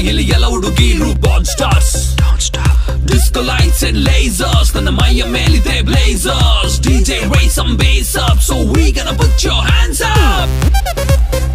ಇಲ್ಲಿ ಎಲ್ಲ ಹುಡುಗಿರು ಬಾನ್ stars disco lights and lasers ನನ್ನ ಮೈಯ ಮೇಲಿದೆ blazers DJ raise some bass up so we gonna put your hands up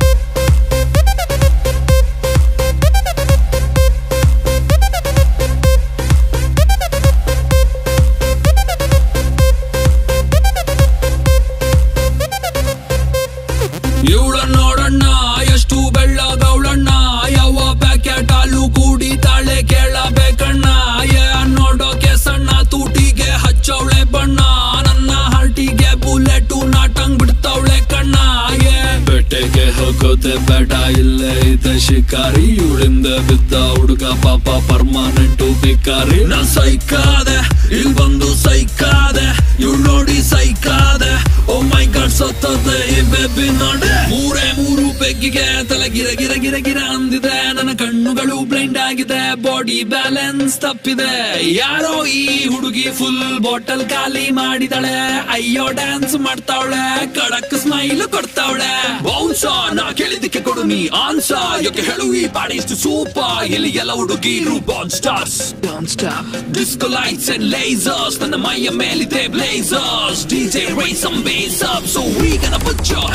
ಇವಳ ನೋಡಣ್ಣ ಎಷ್ಟು ಬೆಳ್ಳಗವಳಣ್ಣ ಯಾವ ಪ್ಯಾಕೆಟ್ ಹಾಲು ಕುಡಿತಾಳೆ ಕೇಳಬೇಕಣ್ಣ ಏ ನೋಡೋಕೆ ಸಣ್ಣ ತೂಟಿಗೆ ಹಚ್ಚವಳೆ ಬಣ್ಣ ನನ್ನ ಹಾರ್ಟಿಗೆ ಬುಲೆಟು ನಾಟಂಗ್ ಬಿಡ್ತಾವಳೆ ಕಣ್ಣ ಏ ಬೆಟ್ಟೆಗೆ ಹೋಗೋದೆ ಬೇಡ ಇಲ್ಲೇ ಇದೆ ಶಿಕಾರಿ ಇವಳಿಂದ ಬಿದ್ದ ಹುಡುಗ ಪಾಪ ಪರ್ಮನೆಂಟು ಭಿಕಾರಿ ನಾ ಸೈಕಾದೆ ಇಲ್ ಬಂದು ಸೈಕಾದೆ ಇವಳು ನೋಡಿ ಸೈಕಾದೆ ಓ ಮೈ ಗಾಡ್ ಸತ್ತದೆ ಈ ಬೇಬಿ ನೋಡೆ ಮೂರೇ ಮೂರು ಬೆಗ್ಗಿಗೆ ತಲೆ ಗಿರ ಗಿರ ಗಿರ ಗಿರ ಅಂದಿದೆ ನನ್ನ ಕಣ್ಣುಗಳು ಬ್ಲೈಂಡ್ ಆಗಿದೆ ಬಾಡಿ ಬ್ಯಾಲೆನ್ಸ್ ತಪ್ಪಿದೆ ಯಾರೋ ಈ ಹುಡುಗಿ ಫುಲ್ ಬಾಟಲ್ ಖಾಲಿ ಮಾಡಿದಾಳೆ ಅಯ್ಯೋ ಡ್ಯಾನ್ಸ್ ಮಾಡ್ತಾವಳೆ ಕಡಕ್ ಸ್ಮೈಲ್ ಕೊಡ್ತಾವಳೆ ಬೌನ್ಸ ನಾ ಕೇಳಿದಕ್ಕೆ ಕೊಡು ನೀ ಆನ್ಸ ಯಾಕೆ ಹೇಳು ಈ ಬಾಡಿ ಇಷ್ಟು ಸೂಪ ಇಲ್ಲಿ ಎಲ್ಲ ಹುಡುಗಿರು ಬಾನ್ stars disco lights and lasers ನನ್ನ ಮೈಯ ಮೇಲಿದೆ blazers DJ raise some bass up so we gonna put your